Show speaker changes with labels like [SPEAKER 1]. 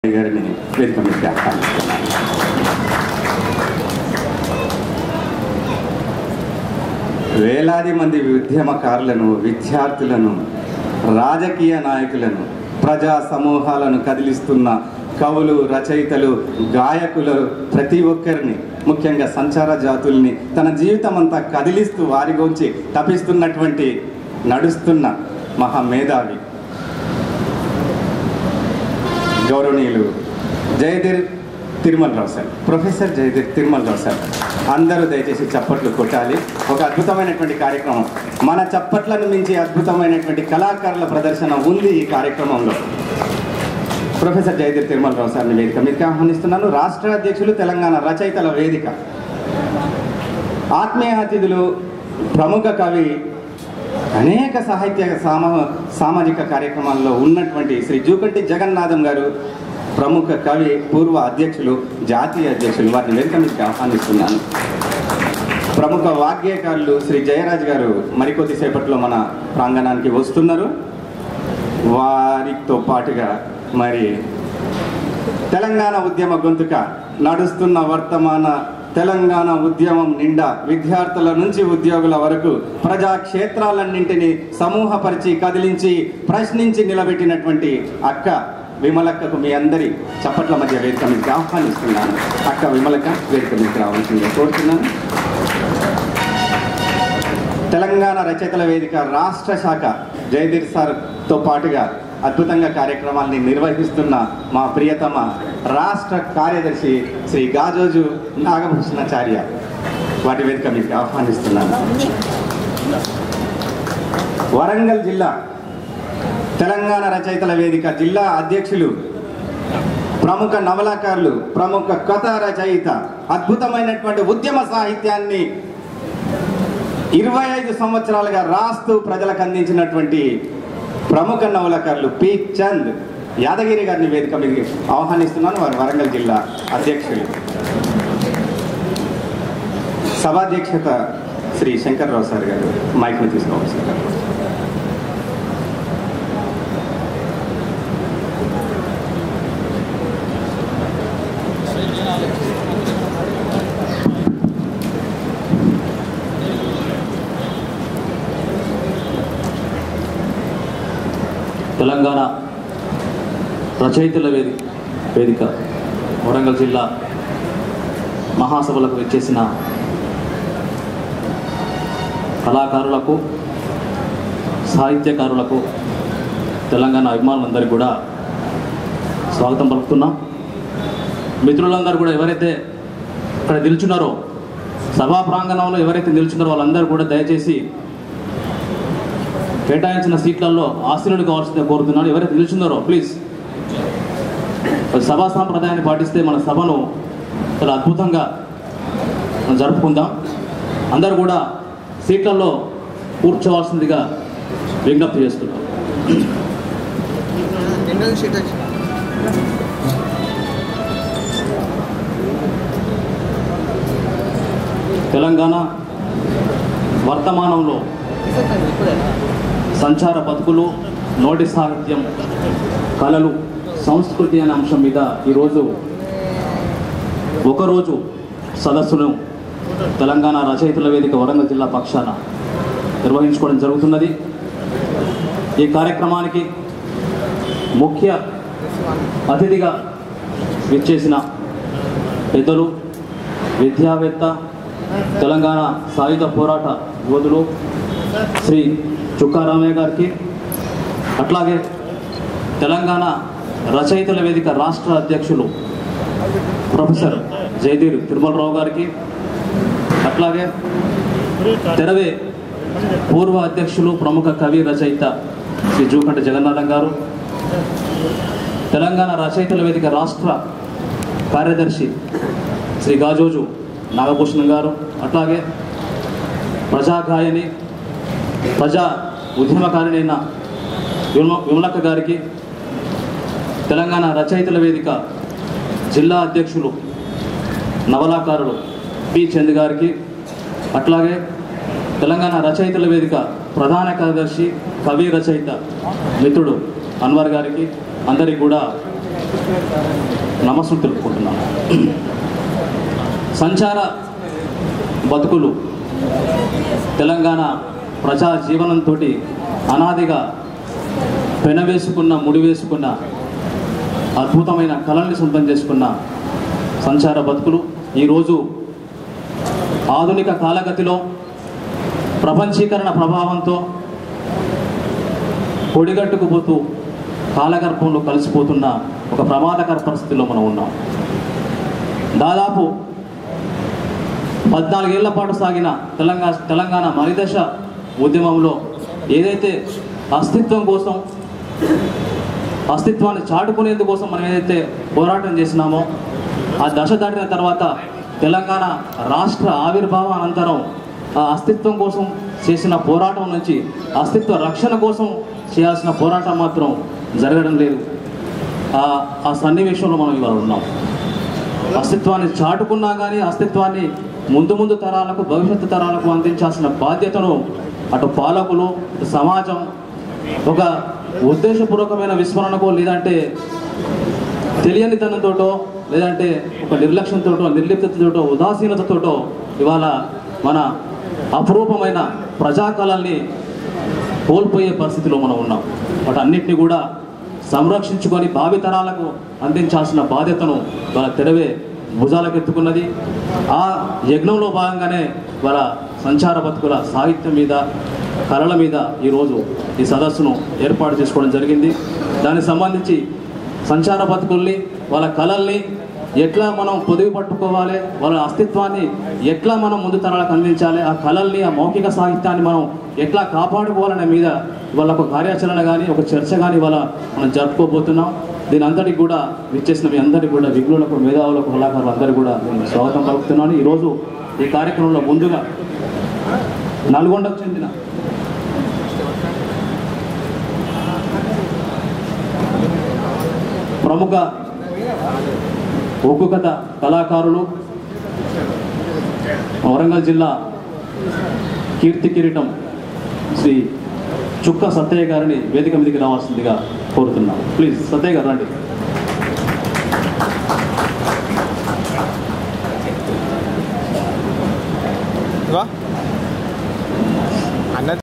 [SPEAKER 1] గారిని వేదిక మీదకి ఆహ్వానిస్తున్నాను వేలాది మంది ఉద్యమకారులను విద్యార్థులను రాజకీయ నాయకులను ప్రజా సమూహాలను కదిలిస్తున్న కవులు రచయితలు గాయకులు ప్రతి ఒక్కరిని ముఖ్యంగా సంచార జాతుల్ని తన జీవితం అంతా కదిలిస్తూ వారి గురించి తపిస్తున్నటువంటి నడుస్తున్న మహామేధావి గౌరవనీయులు Jayadheer Tirumalarao sir professor Jayadheer Tirumalarao sir అందరూ దయచేసి చప్పట్లు కొట్టాలి ఒక అద్భుతమైనటువంటి కార్యక్రమం మన చప్పట్లను మించి అద్భుతమైనటువంటి కళాకారుల ప్రదర్శన ఉంది ఈ కార్యక్రమంలో ప్రొఫెసర్ జయధీర్ తిరుమలరావు సార్ని వేదిక మీదకి ఆహ్వానిస్తున్నాను రాష్ట్ర అధ్యక్షులు తెలంగాణ రచయితల వేదిక ఆత్మీయ అతిథులు ప్రముఖ కవి అనేక సాహిత్య సామ సామాజిక కార్యక్రమాల్లో ఉన్నటువంటి శ్రీ జూకంటి జగన్నాథం గారు ప్రముఖ కవి పూర్వ అధ్యక్షులు జాతీయ అధ్యక్షులు వారిని వేదిక మీదకి ఆహ్వానిస్తున్నాను ప్రముఖ వాగ్గేయకారులు శ్రీ జయరాజ్ గారు మరికొద్ది సేపట్లో మన ప్రాంగణానికి వస్తున్నారు వారితో పాటుగా మరి తెలంగాణ ఉద్యమ గొంతుక నడుస్తున్న వర్తమాన తెలంగాణ ఉద్యమం నిండా విద్యార్థుల నుంచి ఉద్యోగుల వరకు ప్రజా క్షేత్రాలన్నింటినీ సమూహపరిచి కదిలించి ప్రశ్నించి నిలబెట్టినటువంటి అక్క విమలక్కకు మీ అందరి చప్పట్ల మధ్య వేదిక మీదకి ఆహ్వానిస్తున్నాను అక్క విమలక్క వేదిక మీదకి రావాల్సిందిగా కోరుతున్నాను తెలంగాణ రచయితల వేదిక రాష్ట్ర శాఖ జయధీర్ సార్తో పాటుగా అద్భుతంగా కార్యక్రమాల్ని నిర్వహిస్తున్న మా ప్రియతమ రాష్ట్ర కార్యదర్శి శ్రీ గాజోజు నాగభూషణాచార్య వాటి వేదిక మీకు ఆహ్వానిస్తున్నాను వరంగల్ జిల్లా తెలంగాణ రచయితల వేదిక జిల్లా అధ్యక్షులు ప్రముఖ నవలాకారులు ప్రముఖ కథా రచయిత అద్భుతమైనటువంటి ఉద్యమ సాహిత్యాన్ని ఇరవై ఐదు సంవత్సరాలుగా రాస్తూ ప్రజలకు అందించినటువంటి ప్రముఖ నవలకారులు పి చంద్ యాదగిరి గారిని వేదిక మీద ఆహ్వానిస్తున్నాను వారు వరంగల్ జిల్లా అధ్యక్షులు సభాధ్యక్షత శ్రీ శంకర్రావు సార్ గారు మైక్ను తీసుకోవాలి సార్
[SPEAKER 2] తెలంగాణ రచయితల వేది వేదిక వరంగల్ జిల్లా మహాసభలకు వచ్చేసిన కళాకారులకు సాహిత్యకారులకు తెలంగాణ అభిమానులందరికీ కూడా స్వాగతం పలుకుతున్నాం మిత్రులందరూ కూడా ఎవరైతే ఇక్కడ నిల్చున్నారో సభా ప్రాంగణంలో ఎవరైతే నిల్చున్నారో వాళ్ళందరూ కూడా దయచేసి కేటాయించిన సీట్లలో ఆశీనుడు కావాల్సిందే కోరుతున్నాను ఎవరైతే నిల్చున్నారో ప్లీజ్ సభా సాంప్రదాయాన్ని పాటిస్తే మన సభను చాలా అద్భుతంగా మనం జరుపుకుందాం అందరూ కూడా సీట్లలో కూర్చోవాల్సిందిగా విజ్ఞప్తి చేస్తున్నాం
[SPEAKER 3] జనరల్ షీట్ వచ్చి
[SPEAKER 2] తెలంగాణ వర్తమానంలో
[SPEAKER 3] ఇప్పుడే
[SPEAKER 2] సంచార బతుకులు నోటి సాహిత్యం కళలు సంస్కృతి అనే అంశం మీద ఈరోజు ఒకరోజు సదస్సును తెలంగాణ రచయితల వేదిక వరంగల్ జిల్లా పక్షాన నిర్వహించుకోవడం జరుగుతున్నది ఈ కార్యక్రమానికి ముఖ్య అతిథిగా విచ్చేసిన పెద్దలు విద్యావేత్త తెలంగాణ సాయుధ పోరాట యోధులు శ్రీ చుక్కారామయ్య గారికి అట్లాగే తెలంగాణ రచయితల వేదిక రాష్ట్ర అధ్యక్షులు ప్రొఫెసర్ జయదీర్ తిరుమలరావు గారికి అట్లాగే తెరవే పూర్వ అధ్యక్షులు ప్రముఖ కవి రచయిత శ్రీ జూకంట జగన్నాథం గారు తెలంగాణ రచయితల వేదిక రాష్ట్ర కార్యదర్శి శ్రీ గాజోజు నాగభూషణం గారు అట్లాగే ప్రజాగాయని ప్రజా ఉద్యమకారిణైన విమల విమలక్క గారికి తెలంగాణ రచయితల వేదిక జిల్లా అధ్యక్షులు నవలాకారులు పి చంద్ గారికి అట్లాగే తెలంగాణ రచయితల వేదిక ప్రధాన కార్యదర్శి కవి రచయిత మిత్రుడు అన్వర్ గారికి అందరికీ కూడా నమస్సులు తెలుపుకుంటున్నాను సంచార బతుకులు తెలంగాణ ప్రజా జీవనంతో అనాదిగా పెనవేసుకున్న ముడివేసుకున్న అద్భుతమైన కళల్ని సొంతం చేసుకున్న సంచార బతుకులు ఈరోజు ఆధునిక కాలగతిలో ప్రపంచీకరణ ప్రభావంతో పొడిగట్టుకుపోతూ కాలగర్భంలో కలిసిపోతున్న ఒక ప్రమాదకర పరిస్థితిలో మనం ఉన్నాం దాదాపు పద్నాలుగేళ్ల పాటు సాగిన తెలంగాణ తెలంగాణ మలిదశ ఉద్యమంలో ఏదైతే అస్తిత్వం కోసం అస్తిత్వాన్ని చాటుకునేందుకు కోసం మనం ఏదైతే పోరాటం చేసినామో ఆ దశ దాటిన తర్వాత తెలంగాణ రాష్ట్ర ఆవిర్భావ అనంతరం ఆ అస్తిత్వం కోసం చేసిన పోరాటం నుంచి అస్తిత్వ రక్షణ కోసం చేయాల్సిన పోరాటం మాత్రం జరగడం లేదు ఆ ఆ సన్నివేశంలో మనం ఇవాళ ఉన్నాం అస్తిత్వాన్ని చాటుకున్నా కానీ అస్తిత్వాన్ని ముందు ముందు తరాలకు భవిష్యత్తు తరాలకు అందించాల్సిన బాధ్యతను అటు పాలకులు ఇటు సమాజం ఒక ఉద్దేశపూర్వకమైన విస్మరణకో లేదంటే తెలియనితనంతోటో లేదంటే ఒక నిర్లక్ష్యంతోటో నిర్లిప్తతోటో ఉదాసీనతతోటో ఇవాళ మన అపురూపమైన ప్రజాకళల్ని కోల్పోయే పరిస్థితిలో మనం ఉన్నాం వాటన్నిటిని కూడా సంరక్షించుకొని భావితరాలకు అందించాల్సిన బాధ్యతను వాళ్ళ తెరవే భుజాలకెత్తుకున్నది ఆ యజ్ఞంలో భాగంగానే వాళ్ళ సంచార బతుకుల సాహిత్యం మీద కళల మీద ఈరోజు ఈ సదస్సును ఏర్పాటు చేసుకోవడం జరిగింది దానికి సంబంధించి సంచార బతుకుల్ని వాళ్ళ కళల్ని ఎట్లా మనం పొదివి పట్టుకోవాలి వాళ్ళ అస్తిత్వాన్ని ఎట్లా మనం ముందు తరాలకు అందించాలి ఆ కళల్ని ఆ మౌఖిక సాహిత్యాన్ని మనం ఎట్లా కాపాడుకోవాలనే మీద వాళ్ళ ఒక కార్యాచరణ కానీ ఒక చర్చ కానీ వాళ్ళ మనం జరుపుకోబోతున్నాం దీని అంతటికి కూడా విచ్చేసిన మీ అందరికీ కూడా విఘ్నులకు మేధావులకు కళాకారులు అందరికీ కూడా నేను స్వాగతం పలుకుతున్నాను ఈరోజు ఈ కార్యక్రమంలో ముందుగా నల్గొండకు చెందిన ప్రముఖ ఒగ్గు కథ కళాకారులు వరంగల్ జిల్లా కీర్తి కిరీటం శ్రీ చుక్క సత్తయ్య గారిని వేదిక మీదకి రావాల్సిందిగా కోరుతున్నాం ప్లీజ్ సత్తయ్య గారు రండి
[SPEAKER 4] వా అన్న